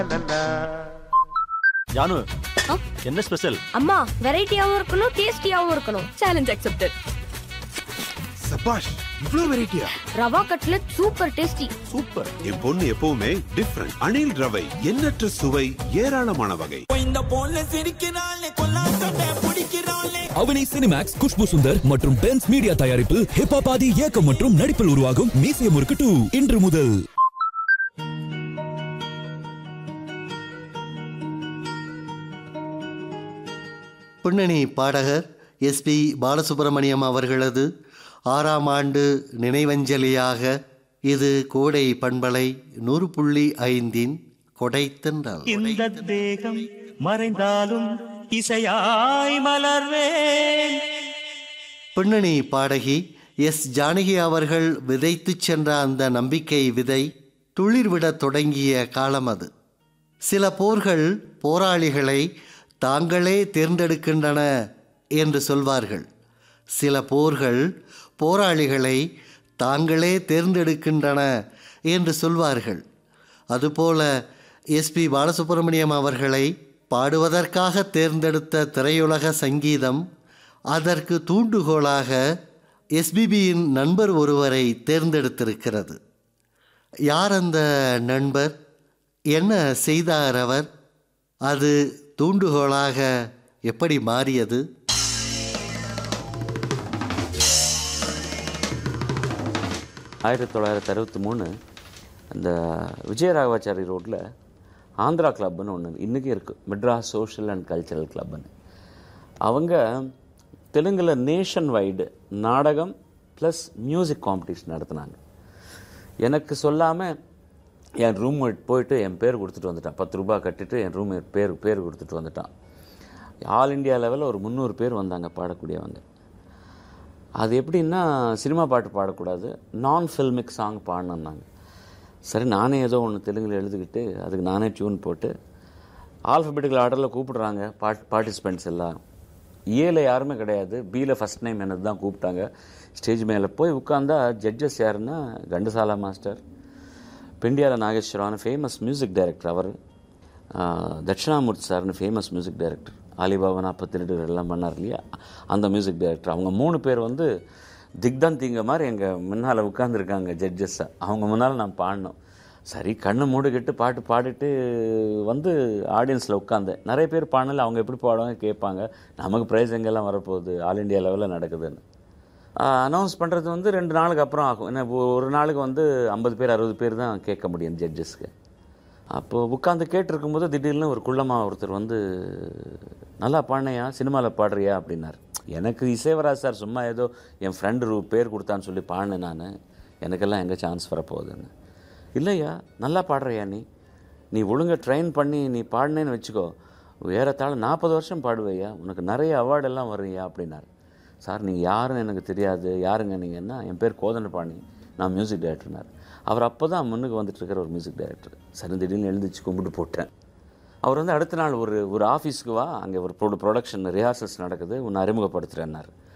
ஜானு ஆ? என்ன ஸ்பெஷல் அம்மா வெரைட்டியாவும் இருக்கணும் டேஸ்டியாவும் இருக்கணும் சேலஞ்ச் அக்செப்டட் சபாஷ் இவ்ளோ வெரைட்டியா ரவா கட்லட் சூப்பர் டேஸ்டி சூப்பர் என் பொண்ணு எப்பவுமே டிஃப்ரெண்ட் அணில் ரவை எண்ணற்ற சுவை ஏராளமான வகை இந்த போல சிரிக்கிறாளே கொல்லாட்டத்தை பிடிக்கிறாளே அவனி சினிமேக்ஸ் குஷ்பு சுந்தர் மற்றும் பென்ஸ் மீடியா தயாரிப்பில் ஹிப்பாபாதி இயக்கம் மற்றும் நடிப்பில் உருவாகும் மீசிய முறுக்கு டூ இன்று முதல் பின்னணி பாடகர் எஸ்பி பாலசுப்ரமணியம் அவர்களது ஆறாம் ஆண்டு நினைவஞ்சலியாக இது கோடை பண்பலை நூறு புள்ளி ஐந்தின் கொடைத்தென்றல் இந்த தேகம் மறைந்தாலும் இசையாய் மலர்வேன் பின்னணி பாடகி எஸ் ஜானகி அவர்கள் விதைத்துச் சென்ற அந்த நம்பிக்கை விதை துளிர்விடத் தொடங்கிய காலம் அது சில போர்கள் போராளிகளை தாங்களே தேர்ந்தெடுக்கின்றன என்று சொல்வார்கள் சில போர்கள் போராளிகளை தாங்களே தேர்ந்தெடுக்கின்றன என்று சொல்வார்கள் அதுபோல எஸ்பி பாலசுப்ரமணியம் அவர்களை பாடுவதற்காக தேர்ந்தெடுத்த திரையுலக சங்கீதம் அதற்கு தூண்டுகோலாக எஸ்பிபியின் நண்பர் ஒருவரை தேர்ந்தெடுத்திருக்கிறது யார் அந்த நண்பர் என்ன செய்தார் அவர் அது தூண்டுகோலாக எப்படி மாறியது ஆயிரத்தி தொள்ளாயிரத்தி அறுபத்தி மூணு அந்த விஜயராகவாச்சாரி ரோட்டில் ஆந்திரா கிளப்னு ஒன்று இன்றைக்கி இருக்குது மெட்ராஸ் சோஷியல் அண்ட் கல்ச்சரல் கிளப்னு அவங்க தெலுங்கில் நேஷன் வைடு நாடகம் ப்ளஸ் மியூசிக் காம்படிஷன் நடத்துனாங்க எனக்கு சொல்லாமல் என் ரூம் போயிட்டு என் பேர் கொடுத்துட்டு வந்துட்டான் பத்து ரூபாய் கட்டிட்டு என் ரூம் பேர் பேர் கொடுத்துட்டு வந்துட்டான் ஆல் இந்தியா லெவலில் ஒரு முந்நூறு பேர் வந்தாங்க பாடக்கூடியவங்க அது எப்படின்னா சினிமா பாட்டு பாடக்கூடாது நான் ஃபில்மிக் சாங் பாடணுன்னாங்க சரி நானே ஏதோ ஒன்று தெலுங்கில் எழுதிக்கிட்டு அதுக்கு நானே டியூன் போட்டு ஆல்ஃபபெட்டிக்கல் ஆர்டரில் கூப்பிடுறாங்க பாட் பார்ட்டிசிபெண்ட்ஸ் எல்லாம் ஏல யாருமே கிடையாது பியில் ஃபஸ்ட் நேம் என்னது தான் கூப்பிட்டாங்க ஸ்டேஜ் மேலே போய் உட்காந்தா ஜட்ஜஸ் யாருன்னா Ghantasala master Pendyala Nageswaran famous music director அவர் ஆஹ், தட்சிணாமூர்த்தி சார்னு ஃபேமஸ் மியூசிக் டைரக்டர் அலிபாபா நாற்பத்தி ரெண்டு எல்லாம் பண்ணார் இல்லையா அந்த மியூசிக் டைரக்டர் அவங்க மூணு பேர் வந்து திக்தான் தீங்க மாதிரி எங்கள் முன்னால் உட்காந்துருக்காங்க ஜட்ஜஸ்ஸை அவங்க முன்னால் நான் பாடினோம் சரி கண்ணை மூடிக்கிட்டு பாட்டு பாடிட்டு வந்து ஆடியன்ஸில் உட்காந்தேன் நிறைய பேர் பாடல அவங்க எப்படி பாடுவாங்க கேட்பாங்க நமக்கு ப்ரைஸ் எங்கெல்லாம் வரப்போகுது ஆல் இண்டியா லெவலில் நடக்குதுன்னு அனௌன்ஸ் பண்ணுறது வந்து ரெண்டு நாளுக்கு அப்புறம் ஆகும் ஏன்னா இப்போ ஒரு நாளுக்கு வந்து ஐம்பது பேர் அறுபது பேர் தான் கேட்க முடியும் ஜட்ஜஸ்க்கு அப்போது உட்காந்து கேட்டிருக்கும்போது திடீர்னு ஒரு குள்ளமாக ஒருத்தர் வந்து நல்லா பாடினையா சினிமாவில் பாடுறியா அப்படின்னார் எனக்கு இசைவராஜ் சார் சும்மா ஏதோ என் ஃப்ரெண்டு ரூ பேர் கொடுத்தான்னு சொல்லி பாடினேன் நான் எனக்கெல்லாம் எங்கே சான்ஸ் வரப்போகுதுன்னு இல்லையா நல்லா பாடுறியா நீ நீ ஒழுங்கா ட்ரெயின் பண்ணி நீ பாடினேன்னு வச்சுக்கோ ஏறத்தாழ நாற்பது வருஷம் பாடுவையா உனக்கு நிறைய அவார்டெல்லாம் வருவியா அப்படின்னார் சார் நீங்கள் யாருன்னு எனக்கு தெரியாது யாருங்க நீங்கன்னா என் பேர் கோதண்டபாணி நான் மியூசிக் டைரக்டர்னார் அவர் அப்போ தான் முன்னுக்கு வந்துட்டு இருக்கிற ஒரு மியூசிக் டைரக்டர் சரி திடீர்னு எழுந்திரிச்சு கும்பிட்டு போட்டேன் அவர் வந்து அடுத்த நாள் ஒரு ஒரு ஆஃபீஸ்க்கு வா அங்கே ஒரு ப்ரொ ப்ரொடக்ஷன் ரிஹார்சல்ஸ் நடக்குது உன்னை அறிமுகப்படுத்துகிறேன்னார்